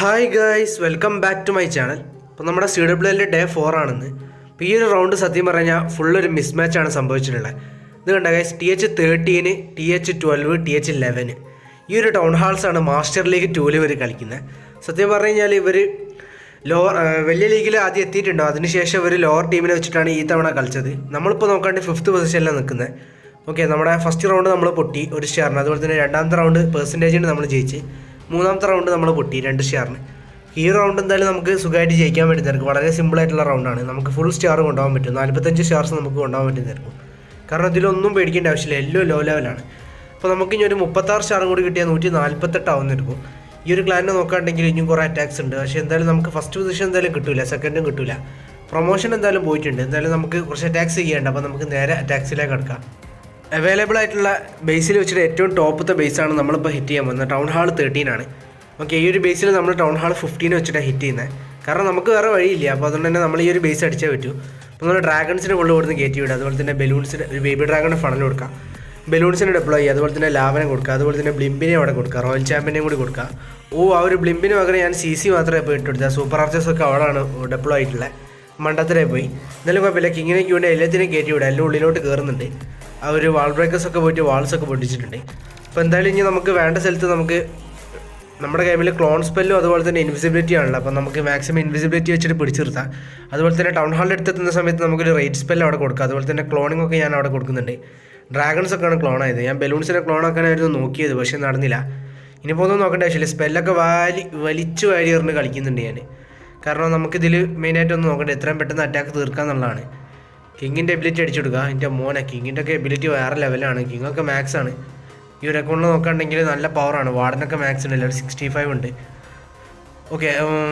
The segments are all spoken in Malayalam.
hi guys welcome back to my channel അപ്പോൾ നമ്മുടെ സി ഡബ്ല്യു എല്ലിൻ്റെ ഡേ ഫോർ ആണെന്ന് അപ്പോൾ ഈ ഒരു റൗണ്ട് സത്യം പറഞ്ഞാൽ ഫുൾ ഒരു മിസ് മാച്ചാണ് സംഭവിച്ചിട്ടുള്ളത് ഇത് കണ്ട guys T H thirteen T H twelve T H eleven ഈ ഒരു ടൗൺ ഹാൾസ് ആണ് മാസ്റ്റർ ലീഗ് ടൂവിൽ ഇവർ കളിക്കുന്നത് സത്യം പറഞ്ഞു കഴിഞ്ഞാൽ ഇവർ ലോവർ വലിയ ലീഗിൽ ആദ്യം എത്തിയിട്ടുണ്ടോ അതിനുശേഷം ഇവർ ലോവർ ടീമിനെ വെച്ചിട്ടാണ് ഈ തവണ കളിച്ചത് നമ്മളിപ്പോൾ നോക്കാണ്ട് ഫിഫ്ത്ത് പൊസിഷനിലാണ് നിൽക്കുന്നത് ഓക്കെ നമ്മുടെ ഫസ്റ്റ് റൗണ്ട് നമ്മൾ പൊട്ടി ഒരു സ്റ്റാറിന് അതുപോലെ തന്നെ രണ്ടാമത്തെ റൗണ്ട് പെർസെൻറ്റേജിന് നമ്മൾ ജയിച്ച് മൂന്നാമത്തെ റൗണ്ട് നമ്മൾ പൊട്ടി രണ്ട് സ്റ്റാറിന് ഈ റൗണ്ട് എന്തായാലും നമുക്ക് സുഖമായിട്ട് ജയിക്കാൻ പറ്റുന്നതായിരിക്കും വളരെ സിമ്പിൾ ആയിട്ടുള്ള റൗണ്ടാണ് നമുക്ക് ഫുൾ സ്റ്റാർ കൊണ്ടുപോകാൻ പറ്റും നാൽപ്പത്തഞ്ച് സ്റ്റാർസ് നമുക്ക് കൊണ്ടുപോകാൻ പറ്റുന്നതായിരിക്കും കാരണം ഇതിലൊന്നും പേടിക്കേണ്ട ആവശ്യമില്ല എല്ലാം ലോ ലെവലാണ് അപ്പോൾ നമുക്ക് ഇനി ഒരു മുപ്പത്താറ് സ്റ്റാറും കൂടി കിട്ടിയാൽ നൂറ്റി നാൽപ്പത്തെട്ട് ആവുന്നിരിക്കും ഈ ഒരു ക്ലാനിനെ നോക്കുകയാണെങ്കിൽ ഇനിയും കുറേ അറ്റാക്സ് ഉണ്ട് പക്ഷേ എന്തായാലും നമുക്ക് ഫസ്റ്റ് പൊസിഷൻ എന്തായാലും കിട്ടില്ല സെക്കൻഡും കിട്ടില്ല പ്രൊമോഷൻ എന്തായാലും പോയിട്ടുണ്ട് എന്തായാലും നമുക്ക് കുറച്ച് അറ്റാക്സ് ചെയ്യേണ്ട അപ്പോൾ നമുക്ക് നേരെ അറ്റാക്സിലേക്ക് കിടക്കാം അവൈലബിൾ ആയിട്ടുള്ള ബേസിൽ വെച്ചിട്ട് ഏറ്റവും ടോപ്പത്തെ ബേസാണ് നമ്മളിപ്പോൾ ഹിറ്റ് ചെയ്യാൻ പോകുന്നത് ടൗൺ ഹാൾ തേർട്ടീൻ ആണ് ഓക്കെ ഈ ഒരു ബേസിൽ നമ്മൾ ടൗൺ ഹാൾ ഫിഫ്റ്റീൻ വെച്ചിട്ടാണ് ഹിറ്റ് ചെയ്യുന്നത് കാരണം നമുക്ക് വേറെ വഴിയില്ല അപ്പോൾ അതുകൊണ്ട് തന്നെ നമ്മൾ ഈ ഒരു ബേസ് അടിച്ചേ പറ്റൂ അപ്പോൾ നമ്മൾ ഡ്രാഗൺസിനെ കൊണ്ട് ഇവിടുന്ന് കയറ്റി വിടുക അതുപോലെ തന്നെ ബലൂൺസിന് ഒരു ബേബി ഡ്രാഗണിന് ഫണൽ കൊടുക്കാം ബലൂൺസിന് ഡെപ്ലോയ് ചെയ്യുക അതുപോലെ തന്നെ ലാവനെ കൊടുക്കുക അതുപോലെ തന്നെ ബ്ലിംബിനെ അവിടെ കൊടുക്കുക റോയൽ ചാമ്പ്യനെയും കൂടി കൊടുക്കുക ഓ ആ ഒരു ബ്ലിംബിന് പകരം ഞാൻ സി സി മാത്രമേ പോയിട്ട് കൊടുത്തത് സൂപ്പർ ആർച്ചേഴ്സ് ഒക്കെ അവിടെയാണ് ഡെപ്ലോ ആയിട്ടുള്ളത് മണ്ടത്തിലേ പോയി എന്നാലും കുഴപ്പമില്ല കിങ്ങിനെ ക്യൂവിനെ എല്ലാത്തിനെയും കയറ്റി വിടുക എല്ലാം ഉള്ളിലോട്ട് കയറുന്നുണ്ട് ആ ഒരു വാൾ ബ്രേക്കേഴ്സ് ഒക്കെ പോയിട്ട് വാൾസ് ഒക്കെ പൊട്ടിച്ചിട്ടുണ്ട് അപ്പോൾ എന്തായാലും ഇനി നമുക്ക് വേണ്ട സ്ഥലത്ത് നമുക്ക് നമ്മുടെ ഗെയിമിൽ ക്ലോൺ സ്പെല്ലും അതുപോലെ തന്നെ ഇൻവിസിബിലിറ്റി ആണല്ലോ അപ്പോൾ നമുക്ക് മാക്സിമം ഇൻവിസിബിലിറ്റി വെച്ചിട്ട് പിടിച്ചു നിർത്താം അതുപോലെ തന്നെ ടൗൺ ഹാളിൽ എടുത്തെത്തുന്ന സമയത്ത് നമുക്കൊരു റേറ്റ് സ്പെല്ല് അവിടെ കൊടുക്കാം അതുപോലെ തന്നെ ക്ലോണിംഗ് ഒക്കെ ഞാൻ അവിടെ കൊടുക്കുന്നുണ്ട് ഡ്രാഗൺസ് ഒക്കെയാണ് ക്ലോൺ ആയത് ഞാൻ ബലൂൺസിനെ ക്ലോൺ ആക്കാനായിരുന്നു നോക്കിയത് പക്ഷേ നടന്നില്ല ഇനിയിപ്പോൾ ഒന്നും നോക്കേണ്ട ആവശ്യമില്ല സ്പെല്ലൊക്കെ വാലി വലിച്ചു വാരി എറിഞ്ഞ് കളിക്കുന്നുണ്ട് ഞാൻ കാരണം നമുക്കിതിൽ മെയിനായിട്ടൊന്നും നോക്കണ്ട എത്രയും പെട്ടെന്ന് അറ്റാക്ക് തീർക്കാന്നുള്ളതാണ് കിങ്ങിൻ്റെ എബിലിറ്റി അടിച്ചു കൊടുക്കുക എൻ്റെ മോനെ കിങ്ങിൻ്റെ ഒക്കെ എബിലിറ്റി വേറെ ലെവലാണ് കിങ് ഒക്കെ മാക്സ് ആണ് ഈ ഒരു അക്കൗണ്ടിൽ നോക്കുകയാണെങ്കിൽ നല്ല പവറാണ് വാർഡനൊക്കെ മാക്സ് ഉണ്ട് എല്ലാവരും സിക്സ്റ്റി ഫൈവ് ഉണ്ട് ഓക്കെ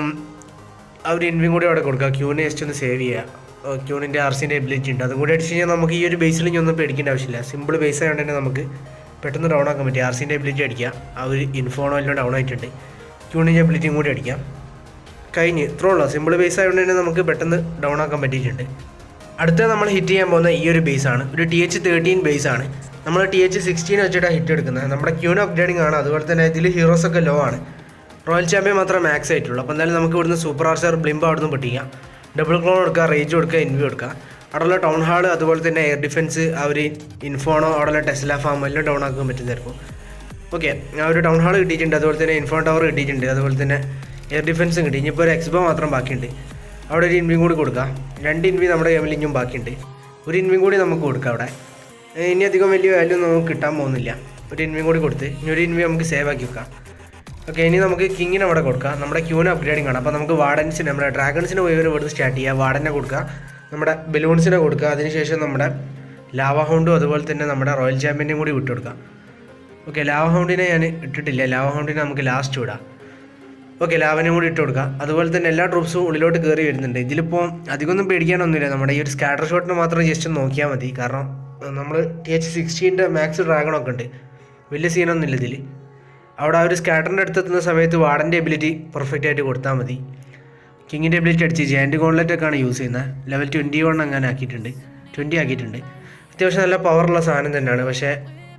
ആ ഒരു ഇൻവിയും കൂടി അവിടെ കൊടുക്കുക ക്യൂനെ ജസ്റ്റ് ഒന്ന് സേവ് ചെയ്യുക ക്യൂണിൻ്റെ ആർസിൻ്റെ എബിലിറ്റി ഉണ്ട് അതും കൂടി അടിച്ച് കഴിഞ്ഞാൽ നമുക്ക് ഈ ഒരു ബേസിൽ ഇനി ഒന്നും പേടിക്കേണ്ട ആവശ്യമില്ല സിമ്പിൾ ബേസ് ആയതുകൊണ്ട് തന്നെ നമുക്ക് പെട്ടെന്ന് ഡൗൺ ആക്കാൻ പറ്റും ആർസിൻ്റെ എബിലിറ്റി അടിക്കുക ആ ഒരു ഇൻഫോണോ എല്ലാം ഡൗൺ ആയിട്ടുണ്ട് ക്യൂണിൻ്റെ എബിലിറ്റിയും കൂടി അടിക്കാം കഴിഞ്ഞ് ഇത്രേ ഉള്ളൂ സിമ്പിൾ ബേസ് ആയതുകൊണ്ട് തന്നെ നമുക്ക് പെട്ടെന്ന് ഡൗൺ ആക്കാൻ പറ്റിയിട്ടുണ്ട് അടുത്ത നമ്മൾ ഹിറ്റ് ചെയ്യാൻ പോകുന്ന ഈ ഒരു ബേസ് ആണ് ഒരു ടി എച്ച് തേർട്ടീൻ ബേസ് ആണ് നമ്മൾ ടി എച്ച് സിക്സ്റ്റീൻ വെച്ചിട്ടാണ് ഹിറ്റ് എടുക്കുന്നത് നമ്മുടെ ക്യൂൺ അപ്ഗ്രേഡിംഗ് ആണ് അതുപോലെ തന്നെ ഇതിൽ ഹീറോസ് ഒക്കെ ലോ ആണ് റോയൽ ചാമ്പ്യൻ മാത്രമേ മാക്സ് ആയിട്ടുള്ളൂ അപ്പോൾ എന്തായാലും നമുക്ക് ഇവിടുന്ന് സൂപ്പർ ആർച്ചർ ബ്ലിംബ് അവിടെ നിന്ന് പൊട്ടിക്കാം ഡബിൾ ക്ലോൺ കൊടുക്കുക റേജ് കൊടുക്കുക എൻവി കൊടുക്കുക അവിടെയുള്ള ടൗൺ ഹാൾ അതുപോലെ തന്നെ എയർ ഡിഫൻസ് ആ ഒരു ഇൻഫോണോ അവിടെയുള്ള ടെസ്ല ഫാം എല്ലാം ഡൗൺ ആക്കാൻ പറ്റുന്നതായിരിക്കും ഓക്കെ ആ ഒരു ടൗൺ ഹാൾ കിട്ടിയിട്ടുണ്ട് അതുപോലെ തന്നെ ഇൻഫോൺ ടവർ കിട്ടിയിട്ടുണ്ട് അതുപോലെ തന്നെ എയർ ഡിഫൻസും കിട്ടി ഇനിയിപ്പോൾ ഒരു എക്സ്ബോ മാത്രം ബാക്കിയുണ്ട് അവിടെ ഒരു ഇൻവിയും കൂടി കൊടുക്കാം രണ്ട് ഇൻവി നമ്മുടെ ഗെയിമിൽ ഇനിയും ബാക്കിയുണ്ട് ഒരു ഇൻവിയും കൂടി നമുക്ക് കൊടുക്കാം അവിടെ ഏ, ഇനി അധികം വലിയ വാല്യൂ നമുക്ക് കിട്ടാൻ പോകുന്നില്ല ഒരു ഇൻവിയും കൂടി കൊടുത്ത് ഇനി ഒരു ഇൻവി നമുക്ക് സേവ് ആക്കി വെക്കാം ഓക്കെ ഇനി നമുക്ക് കിങ്ങിന് അവിടെ കൊടുക്കാം നമ്മുടെ ക്യൂന് അപ്ഗ്രേഡിംഗ് ആണ് അപ്പോൾ നമുക്ക് വാർഡൻസിന് നമ്മുടെ ഡ്രാഗൺസിന് പോയി ഒരു ഇവിടുന്ന് സ്റ്റാർട്ട് ചെയ്യുക വാർഡനെ കൊടുക്കുക നമ്മുടെ ബലൂൺസിനെ കൊടുക്കുക അതിനുശേഷം നമ്മുടെ ലാവ ഹൗണ്ടും അതുപോലെ തന്നെ നമ്മുടെ റോയൽ ചാമ്പ്യനെയും കൂടി വിട്ടു കൊടുക്കാം ഓക്കെ ലാവ ഹൗണ്ടിനെ ഞാൻ ഇട്ടിട്ടില്ല ലാവ ഹൗണ്ടിനെ നമുക്ക് ലാസ്റ്റ് വിടാം ഓക്കെ ലാവനും കൂടി ഇട്ട് കൊടുക്കുക അതുപോലെ തന്നെ എല്ലാ ട്രൂപ്സും ഉള്ളിലോട്ട് കയറി വരുന്നുണ്ട് ഇതിലിപ്പോൾ അധികമൊന്നും പേടിക്കാനൊന്നുമില്ല നമ്മുടെ ഈ ഒരു സ്കാറ്റർ ഷോട്ടിന് മാത്രം ജസ്റ്റ് ഒന്ന് നോക്കിയാൽ മതി കാരണം നമ്മൾ ടി എച്ച് സിക്സ്റ്റീൻ്റെ മാക്സ് ഡ്രാഗണൊക്കെ ഉണ്ട് വലിയ സീനൊന്നുമില്ല ഇതിൽ അവിടെ ആ ഒരു സ്കാറ്ററിൻ്റെ അടുത്തെത്തുന്ന സമയത്ത് വാർഡൻ്റെ എബിലിറ്റി പെർഫെക്റ്റ് ആയിട്ട് കൊടുത്താൽ മതി കിങ്ങിൻ്റെ എബിലിറ്റി അടിച്ച് ജയൻറ്റ് ഗോൺലെറ്റ് ഒക്കെയാണ് യൂസ് ചെയ്യുന്നത് ലെവൽ ട്വൻറ്റി വൺ അങ്ങനെ ആക്കിയിട്ടുണ്ട് ട്വൻറ്റി ആക്കിയിട്ടുണ്ട് അത്യാവശ്യം നല്ല പവറുള്ള സാധനം തന്നെയാണ് പക്ഷേ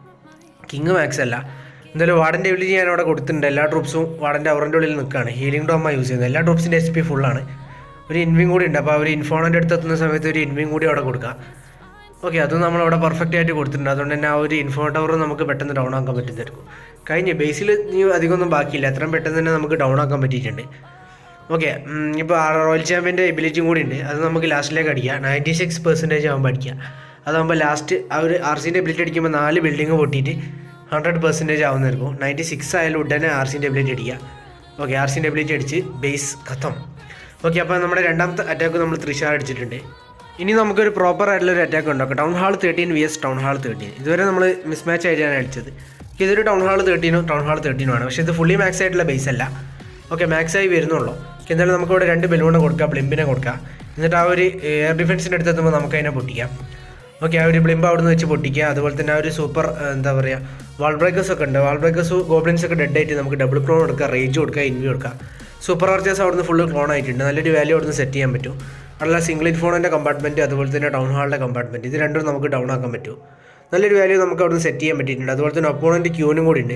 കിങ് മാക്സ് അല്ല എന്തായാലും വാർഡൻ്റെ എബിലിറ്റി ഞാൻ അവിടെ കൊടുത്തിട്ടുണ്ട് എല്ലാ ട്രൂപ്സും വാർഡൻ്റെ അവറിൻ്റെ ഉള്ളിൽ നിൽക്കുകയാണ് ഹീലിംഗ് ഡോമ യൂസ് ചെയ്യുന്നത് എല്ലാ ട്രൂപ്സിൻ്റെ എച്ച് പി ഫുള്ളാണ് ഒരു ഇൻവിയും കൂടി ഉണ്ട് അപ്പോൾ അവർ ഇൻഫോണിൻ്റെ അടുത്ത് എത്തുന്ന സമയത്ത് ഒരു ഇൻവിയും കൂടി അവിടെ കൊടുക്കുക ഓക്കെ അത് നമ്മൾ അവിടെ പെർഫെക്റ്റ് ആയിട്ട് കൊടുത്തിട്ടുണ്ട് അതുകൊണ്ട് തന്നെ ആ ഒരു ഇൻഫോ ടവർ നമുക്ക് പെട്ടെന്ന് ഡൗൺ ആക്കാൻ പറ്റുന്നതായിരിക്കും കഴിഞ്ഞ് ബേസിൽ ഇനി അധികമൊന്നും ബാക്കിയില്ല എത്രയും പെട്ടെന്ന് തന്നെ നമുക്ക് ഡൗൺ ആക്കാൻ പറ്റിയിട്ടുണ്ട് ഓക്കെ ഇപ്പോൾ റോയൽ ചാമ്പ്യൻ്റെ എബിലിറ്റിയും കൂടി ഉണ്ട് അത് നമുക്ക് ലാസ്റ്റിലേക്ക് അടിക്കുക നയൻറ്റി സിക്സ് പെർസെൻറ്റേജ് ആകുമ്പോൾ അടിക്കുക അതാകുമ്പോൾ ലാസ്റ്റ് ആ ഒരു ആർ സിൻ്റെ എബിലിറ്റി അടിക്കുമ്പോൾ നാല് ബിൽഡിങ് പൊട്ടിയിട്ട് ഹൺഡ്രഡ് പെർസെൻറ്റേജ് ആവുന്നതായിരിക്കും നയൻറ്റി സിക്സ് ആയാലും ഉടനെ ആർ സിൻ്റെ എബിലിറ്റി അടിക്കുക ഓക്കെ ആർ സിൻ്റെ എബിലിറ്റി അടിച്ച് ബേസ് ഖത്തം ഓക്കെ അപ്പോൾ നമ്മുടെ രണ്ടാമത്തെ അറ്റാക്ക് നമ്മൾ ത്രിഷാർ അടിച്ചിട്ടുണ്ട് ഇനി നമുക്കൊരു പ്രോപ്പർ ആയിട്ടുള്ള ഒരു അറ്റാക്ക് ഉണ്ടാക്കാം town hall thirteen V S town hall thirteen ഇതുവരെ നമ്മൾ മിസ് മാച്ച് ആയിട്ടാണ് അടിച്ചത് ഓക്കെ ഇതൊരു ടൗൺ ഹാൾ തേർട്ടീനോ ടൗൺ ഹാൾ തേർട്ടീനോ ആണ് പക്ഷേ ഇത് ഫുള്ളി മാക്സ് ആയിട്ടുള്ള ബേസ് അല്ല ഓക്കെ മാക്സ് ആയി വരുന്നുള്ളൂ ഓക്കെ എന്തായാലും നമുക്കിവിടെ രണ്ട് ബലൂണ് കൊടുക്കാം ബ്ലിംബിനെ കൊടുക്കാം എന്നിട്ട് ആ ഒരു എയർ ഡിഫൻസിൻ്റെ അടുത്ത് എത്തുമ്പോൾ നമുക്ക് അതിനെ പൊട്ടിക്കാം ഓക്കെ ആ ഒരു ബ്ലിംബ് അവിടെ നിന്ന് വെച്ച് പൊട്ടിക്കുക അതുപോലെ തന്നെ ആ ഒരു സൂപ്പർ എന്താ പറയുക വാൾ ബ്രേക്കേഴ്സ് ഒക്കെ ഉണ്ട് വാൾ ബ്രേക്കേഴ്സ് ഗോബ്ലിൻസ് ഒക്കെ ഡെഡ് ആയിട്ട് നമുക്ക് ഡബിൾ ക്ലോൺ കൊടുക്കുക റേജ് കൊടുക്കുക ഇൻവി കൊടുക്കുക സൂപ്പർ ആർച്ചേഴ്സ് അവിടുന്ന് ഫുള്ള് ക്ലോൺ ആയിട്ടുണ്ട് നല്ലൊരു വാല്യൂ അവിടുന്ന് സെറ്റ് ചെയ്യാൻ പറ്റും അല്ല സിംഗിൾ ഇൻഫോണിൻ്റെ കമ്പാർട്ട്മെൻറ്റ് അതുപോലെ തന്നെ ടൗൺ ഹാളിൻ്റെ കമ്പാർട്ട്മെൻറ്റ് ഇത് രണ്ടും നമുക്ക് ഡൗൺ ആക്കാൻ പറ്റും നല്ലൊരു വാല്യൂ നമുക്ക് അവിടുന്ന് സെറ്റ് ചെയ്യാൻ പറ്റിയിട്ടുണ്ട് അതുപോലെ തന്നെ ഒപ്പോണൻറ്റ് ക്യൂനും കൂടി ഉണ്ട്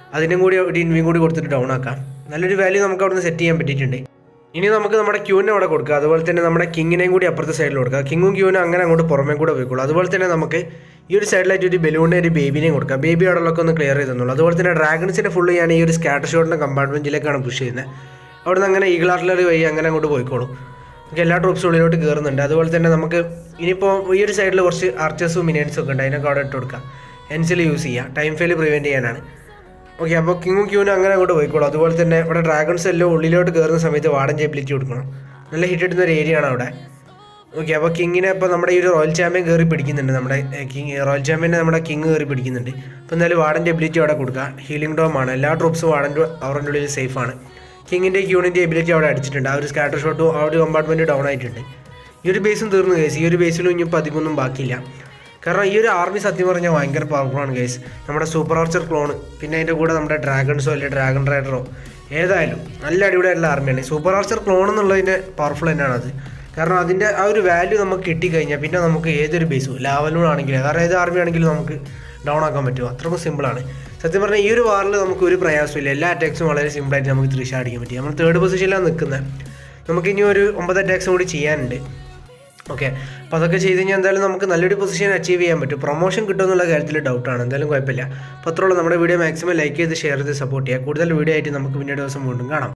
അതിനും കൂടി ഒരു ഇൻവിയും കൂടി കൊടുത്തിട്ട് ഡൗൺ ആക്കാം നല്ലൊരു വാല്യൂ നമുക്ക് അവിടെ നിന്ന് സെറ്റ് ചെയ്യാൻ പറ്റിയിട്ടുണ്ട് ഇനി നമുക്ക് നമ്മുടെ ക്യൂവിനെ അവിടെ കൊടുക്കുക അതുപോലെ തന്നെ നമ്മുടെ കിങ്ങിനെയും കൂടി അപ്പുറത്തെ സൈഡിൽ കൊടുക്കുക കിങ്ങും ക്യൂവിനും അങ്ങനെ അങ്ങോട്ട് പുറമേ കൂടെ പോയിക്കോളൂ അതുപോലെ തന്നെ നമുക്ക് ഈ ഒരു സൈഡിലായിട്ട് ഒരു ബലൂണിനെ ഒരു ബേബിനെയും കൊടുക്കാം ബേബി അവിടെയൊക്കെ ഒന്ന് ക്ലിയർ ചെയ്ത് തന്നുള്ളൂ അതുപോലെ തന്നെ ഡ്രാഗൺസിനെ ഫുള്ള് ഞാൻ ഈ ഒരു സ്കാറ്റർ ഷോട്ടിൻ്റെ കമ്പാർട്ട്മെൻറ്റിലേക്കാണ് പുഷ് ചെയ്യുന്നത് അവിടെ നിന്ന് അങ്ങനെ ഈഗിൾ ആർട്ടിലറി വഴി അങ്ങനെ അങ്ങോട്ട് പോയിക്കോളും നമുക്ക് എല്ലാ ട്രൂപ്സും ഉള്ളിലോട്ട് കയറുന്നുണ്ട് അതുപോലെ തന്നെ നമുക്ക് ഇനിയിപ്പോൾ ഈ ഒരു സൈഡിൽ കുറച്ച് ആർച്ചേഴ്സും മിനിയൻസും ഒക്കെ ഉണ്ട് അതിനൊക്കെ അവിടെ ഇട്ട് കൊടുക്കാം എൻസിൽ യൂസ് ചെയ്യുക ടൈം ഫെയിൽ പ്രിവെൻറ്റ് ചെയ്യാനാണ് ഓക്കെ അപ്പോൾ കിങ്ങും ക്യൂനും അങ്ങനെ അങ്ങോട്ട് പോയിക്കോളും അതുപോലെ തന്നെ ഇവിടെ ഡ്രാഗൺസ് എല്ലാം ഉള്ളിലോട്ട് കയറുന്ന സമയത്ത് വാർഡൻ ജെബിലിറ്റി കൊടുക്കണം നല്ല ഹിറ്റ് ഇടുന്ന ഒരു ഏരിയ ആണ് അവിടെ ഓക്കെ അപ്പോൾ കിങ്ങിനെ ഇപ്പോൾ നമ്മുടെ ഈ ഒരു റോയൽ ചാമ്പ്യൻ കയറി പിടിക്കുന്നുണ്ട് നമ്മുടെ കിങ് റോയൽ ചാമ്പ്യനെ നമ്മുടെ കിങ് കയറി പിടിക്കുന്നുണ്ട് അപ്പോൾ എന്തായാലും വാർഡൻ്റെ എബിലിറ്റി അവിടെ കൊടുക്കുക ഹീലിംഗ് ഡോം ആണ് എല്ലാ ട്രൂപ്സും വാർഡൻ്റെ അവരുടെ ഉള്ളിൽ സേഫ് ആണ് കിങ്ങിൻ്റെ ക്യൂണിൻ്റെ എബിലിറ്റി അവിടെ അടിച്ചിട്ടുണ്ട് ആ ഒരു സ്കാറ്റർ ഷോട്ടും ആ ഒരു കമ്പാർട്ട്മെൻറ്റ് ഡൗൺ ആയിട്ടുണ്ട് ഈ ഒരു ബേസും തീർന്നു കേസ് ഈ ഒരു ബേസിലും ഇനിയിപ്പോൾ അധികമൊന്നും ബാക്കിയില്ല കാരണം ഈ ഒരു ആർമി സത്യം പറഞ്ഞാൽ ഭയങ്കര പവർഫുള്ളാണ് ഗൈസ് നമ്മുടെ സൂപ്പർ ആർച്ചർ ക്ലോൺ പിന്നെ അതിൻ്റെ കൂടെ നമ്മുടെ ഡ്രാഗൺസോ അല്ലെങ്കിൽ ഡ്രാഗൺ റൈഡറോ ഏതായാലും നല്ല അടിപൊളിയായിട്ടുള്ള ആർമിയാണ് സൂപ്പർ ആർച്ചർ ക്ലോൺ എന്നുള്ളതിൻ്റെ പവർഫുൾ തന്നെയാണ് അത് കാരണം അതിൻ്റെ ആ ഒരു വാല്യൂ നമുക്ക് കിട്ടിക്കഴിഞ്ഞാൽ പിന്നെ നമുക്ക് ഏതൊരു ബേസും ലാവലൂണാണെങ്കിലും വേറെ ഏത് ആർമി ആണെങ്കിലും നമുക്ക് ഡൗൺ ആക്കാൻ പറ്റും അത്രക്കും സിമ്പിളാണ് സത്യം പറഞ്ഞാൽ ഈ ഒരു വാറിൽ നമുക്ക് ഒരു പ്രയാസമില്ല എല്ലാ അറ്റാക്സും വളരെ സിമ്പിളായിട്ട് നമുക്ക് ത്രിഷ അടിക്കാൻ പറ്റും നമ്മൾ തേർഡ് പൊസിഷനിലാണ് നിൽക്കുന്നത് നമുക്ക് ഇനി ഒരു ഒമ്പത് അറ്റാക്സും കൂടി ചെയ്യാനുണ്ട് ഓക്കെ അപ്പോൾ അതൊക്കെ ചെയ്ത് കഴിഞ്ഞാൽ എന്തായാലും നമുക്ക് നല്ലൊരു പൊസിഷൻ അച്ചീവ് ചെയ്യാൻ പറ്റും പ്രൊമോഷൻ കിട്ടുമെന്നുള്ള കാര്യത്തിൽ ഡൗട്ടാണ് എന്തായാലും കുഴപ്പമില്ല അപ്പോൾ അത്രയുള്ള നമ്മുടെ വീഡിയോ മാക്സിമം ലൈക്ക് ചെയ്ത് ഷെയർ ചെയ്ത് സപ്പോർട്ട് ചെയ്യുക കൂടുതൽ വീഡിയോ ആയിട്ട് നമുക്ക് പിന്നീട് ദിവസം വീണ്ടും കാണാം